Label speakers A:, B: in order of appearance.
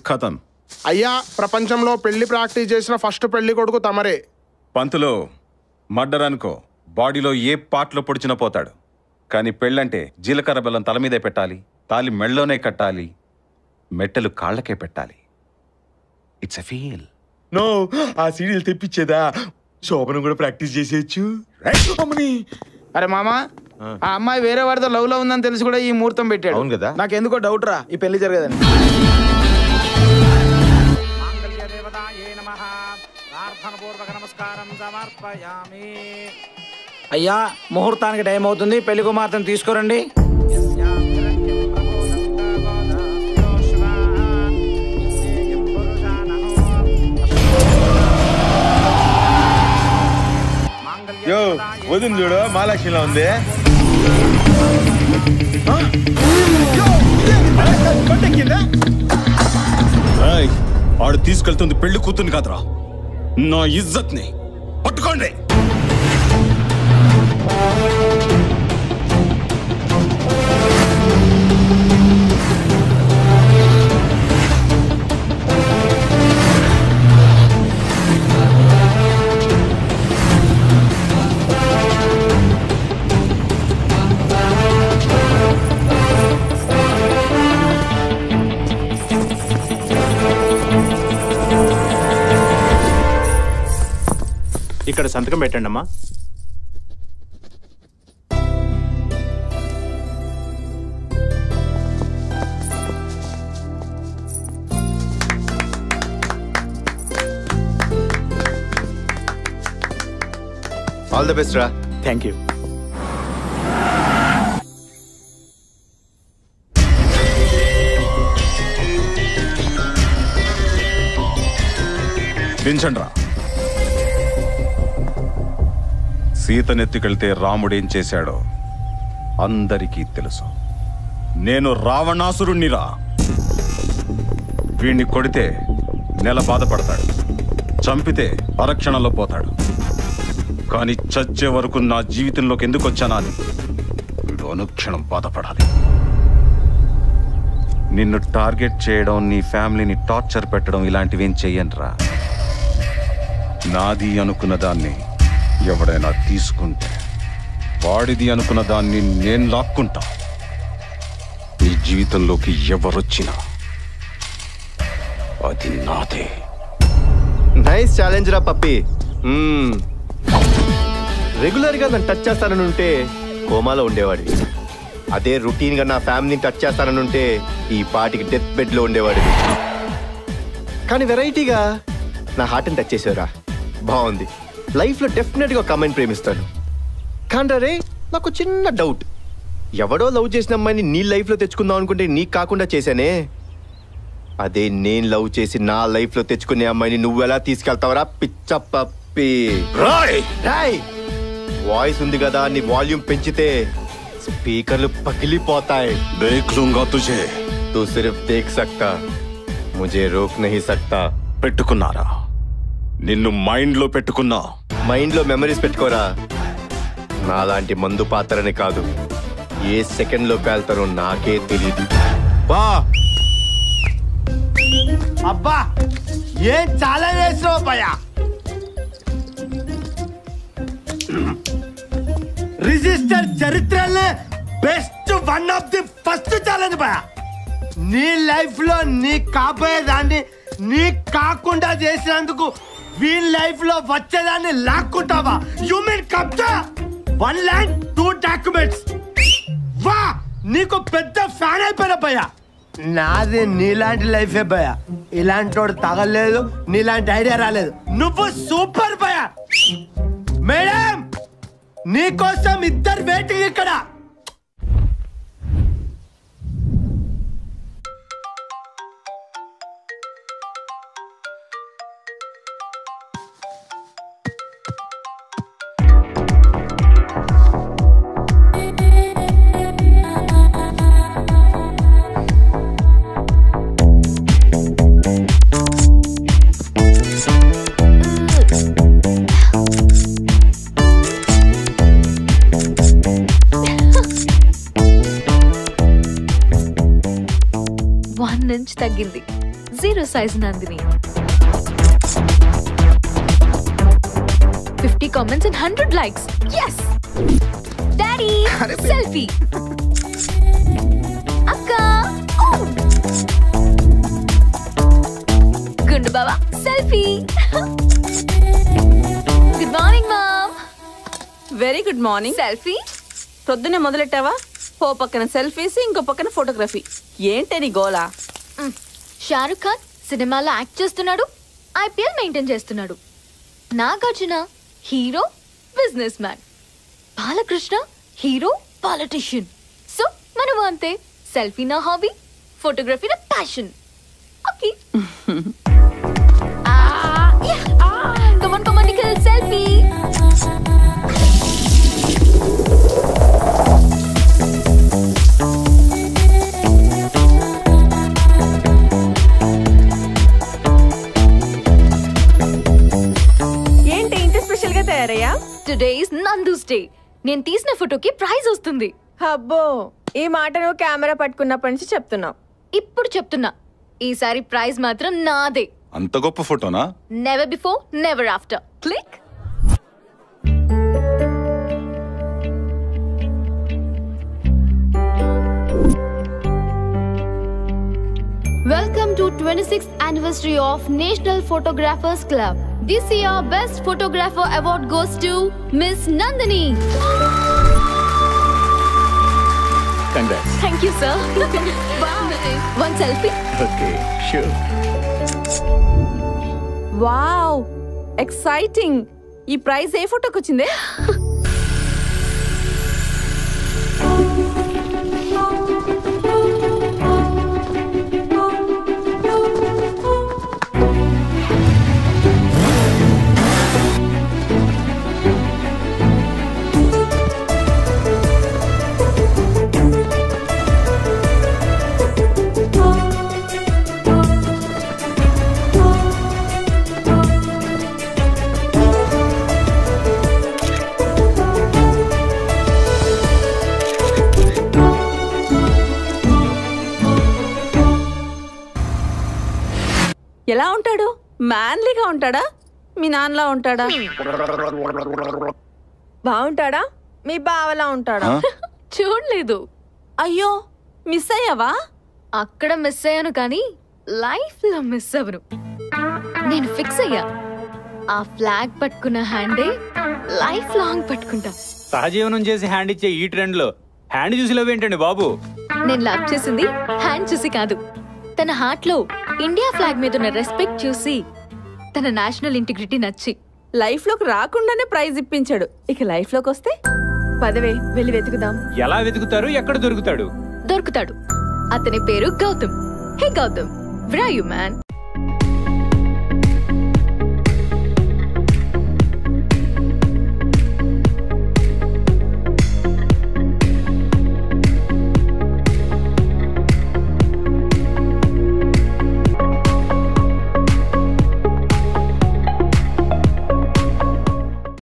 A: ఖతం
B: అయ్యా ప్రపంచంలో పెళ్లి ప్రాక్టీస్ చేసిన ఫస్ట్ పెళ్లి కొడుకు తమరే
A: పంతులు మర్డర్ అనుకో బాడీలో ఏ పార్ట్లో పొడిచినా పోతాడు కానీ పెళ్ళంటే జీలకర్ర బెల్లం తల మీదే పెట్టాలి తాలి మెళ్ళలోనే కట్టాలి మెట్టెలు కాళ్ళకే పెట్టాలి ఇట్స్ ఎ ఫీల్
C: నో ఆ సీరియల్ తెప్పించేదా శోభనం కూడా ప్రాక్టీస్ చేసేయచ్చు అమ్మని
D: అరే మామా ఆ అమ్మాయి వేరే వాడితో లవ్ లో ఉందని తెలిసి కూడా ఈ ముహూర్తం పెట్టాడు
C: అవును కదా?
D: నాకు ఎందుకో డౌట్ రా ఈ పెళ్లి జరగదని అయ్యా ముహూర్తానికి టైం అవుతుంది పెళ్లి కుమార్తెను తీసుకురండి
C: యో వదిన చూడు మహాలక్ష్మిలా ఉంది
A: ఏయ్, ఆడు తీసుకెళ్తుంది పెళ్లి కూతుర్ని కాదురా నా ఇజ్జత్ని పట్టుకోండి
E: ఇక్కడ సంతకం పెట్టండి అమ్మా
C: ఆల్ ద బెస్ట్ రా
E: థ్యాంక్ యూ
A: దించండ్రా సీతనెత్తుకెళ్తే రాముడేం చేశాడో అందరికీ తెలుసు నేను రావణాసురుణ్ణిరా వీణ్ణి కొడితే నెల బాధపడతాడు చంపితే అరక్షణలో పోతాడు కానీ చచ్చే వరకు నా జీవితంలోకి ఎందుకు వచ్చానా అని వీడు అనుక్షణం బాధపడాలి నిన్ను టార్గెట్ చేయడం నీ ఫ్యామిలీని టార్చర్ పెట్టడం ఇలాంటివేం చెయ్యనురా నాది అనుకున్న దాన్ని ఎవడైనా తీసుకుంటే వాడిది అనుకున్న దాన్ని నేను లాక్కుంటా నీ జీవితంలోకి ఎవరొచ్చినా అది నాదే
F: నైస్ ఛాలెంజ్ రా పప్పి రెగ్యులర్ గా నన్ను టచ్ చేస్తానని ఉంటే కోమాలో ఉండేవాడివి అదే రొటీన్ గా నా ఫ్యామిలీని టచ్ చేస్తానని ఉంటే ఈ పాటికి డెత్ బెడ్ లో ఉండేవాడివి కానీ వెరైటీగా నా హార్ట్ని టచ్ చేసావురా బాగుంది లైఫ్ లో డెఫినెట్ గా ఒక అమ్మాయిని ప్రేమిస్తాను కానీ రే నాకు చిన్న డౌట్ ఎవడో లవ్ చేసిన అమ్మాయిని నీ లైఫ్ లో తెచ్చుకుందాం అనుకుంటే నీకు కాకుండా చేశానే అదే నేను లవ్ చేసి నా లైఫ్ లో తెచ్చుకునే అమ్మాయిని నువ్వు ఎలా తీసుకెళ్తావరా పిచ్చ పప్పి
A: రాయ్
F: రాయ్ వాయిస్ ఉంది కదా నీ వాల్యూమ్ పెంచితే స్పీకర్లు పగిలిపోతాయి
A: దేఖ్ లూంగా తుజే
F: तू सिर्फ देख सकता मुझे रोक नहीं सकता
A: పెట్టుకున్నారా నిన్ను మైండ్ లో పెట్టుకున్నా
F: మైండ్ లో మెమరీస్ పెట్టుకోరా నాలాంటి మందు పాత్రని కాదు ఏ సెకండ్ లో పేల్తారో నాకే తెలియదు
C: బా
G: అబ్బా ఏం చాలా చేసినావు భయ రిజిస్టర్ చరిత్రలో best one of the first challenge భయ నీ లైఫ్ లో నీ కాబోయేదాన్ని నీ కాకుండా చేసినందుకు వీళ్ళ లైఫ్ లో వచ్చేదాన్ని లాక్కుంటావా యు మీన్ కబ్జా వన్ ల్యాండ్ టూ డాక్యుమెంట్స్ వా నీకు పెద్ద ఫ్యాన్ అయిపోయిన భయ నాది నీలాంటి లైఫే భయ ఇలాంటి వాడు తగలేదు నీలాంటి ఐడియా రాలేదు నువ్వు సూపర్ భయ మేడం నీకోసం ఇద్దరు వెయిటింగ్ ఇక్కడ
H: వన్ ఇంచ్ తగ్గింది zero size Nandini fifty comments and hundred likes yes daddy selfie అక్క గుండు బాబా selfie good morning mom
I: very good morning
H: selfie
I: ప్రొద్దునే మొదలెట్టావా ఓ పక్కన సెల్ఫీస్ ఇంకో పక్కన ఫోటోగ్రఫీ ఏంటే నీ గోలా
H: షారుఖ్ ఖాన్ సినిమాలో యాక్ట్ చేస్తున్నాడు ఐపీఎల్ మెయింటైన్ చేస్తున్నాడు Nagarjuna hero business man Balakrishna hero politician so మనం అంతే సెల్ఫీ నా హాబీ ఫోటోగ్రఫీ నా passion okay come on come on Nikhil selfie
I: ఏంటి ఇంత స్పెషల్ గా తయారయ్యా
H: టుడే ఇస్ నందూస్ డే నేను తీసిన ఫోటోకి ప్రైజ్ వస్తుంది
I: అబ్బో ఈ మాట నువ్వు కెమెరా పట్టుకున్నప్పటి నుంచి చెప్తున్నావు
H: ఇప్పుడు చెప్తున్నా ఈసారి ప్రైజ్ మాత్రం నాదే
A: అంత గొప్ప ఫోటోనా
H: never before never after click Welcome to 26th anniversary of National Photographers Club. This year Best Photographer Award goes to Miss Nandini.
E: Congrats
H: Thank you, sir. One selfie.
E: Okay sure
I: wow exciting ఈ prize ఏ ఫోటోకి వచ్చిందే ఎలా ఉంటాడు మ్యాన్లీగా ఉంటాడా మీ నాన్నలా ఉంటాడా బాగుంటాడా మీ బావలా ఉంటాడా
A: ఆ?
H: చూడలేదు
I: అయ్యో మిస్ అయ్యావా
H: అక్కడ మిస్ అయ్యాను కానీ లైఫ్ లో మిస్ అవ్వను నేను ఫిక్స్ అయ్యా ఆ ఫ్లాగ్ పట్టుకున్న హ్యాండే లైఫ్ లాంగ్ పట్టుకుంటా
E: సహజీవనం చేసి హ్యాండ్ ఇచ్చే ఈ ట్రెండ్ లో హ్యాండ్ చూసి లవ్ ఏంటండి బాబు
H: నేను లవ్ చేసింది హ్యాండ్ చూసి కాదు తన హార్ట్ లో ఇండియా ఫ్లాగ్ మీద ఉన్న రెస్పెక్ట్ చూసి తన నేషనల్ ఇంటిగ్రిటీ నచ్చి
I: లైఫ్ లోకి రాకుండానే ప్రైజ్ ఇప్పించాడు ఇక లైఫ్ లోకి వస్తే పదవే వెళ్ళి వెతుకుదాం
E: ఎలా వెతుకుతారు ఎక్కడ దొరుకుతాడు
H: దొరుకుతాడు అతని పేరు గౌతమ్ హే గౌతమ్ వ్రా యు మ్యాన్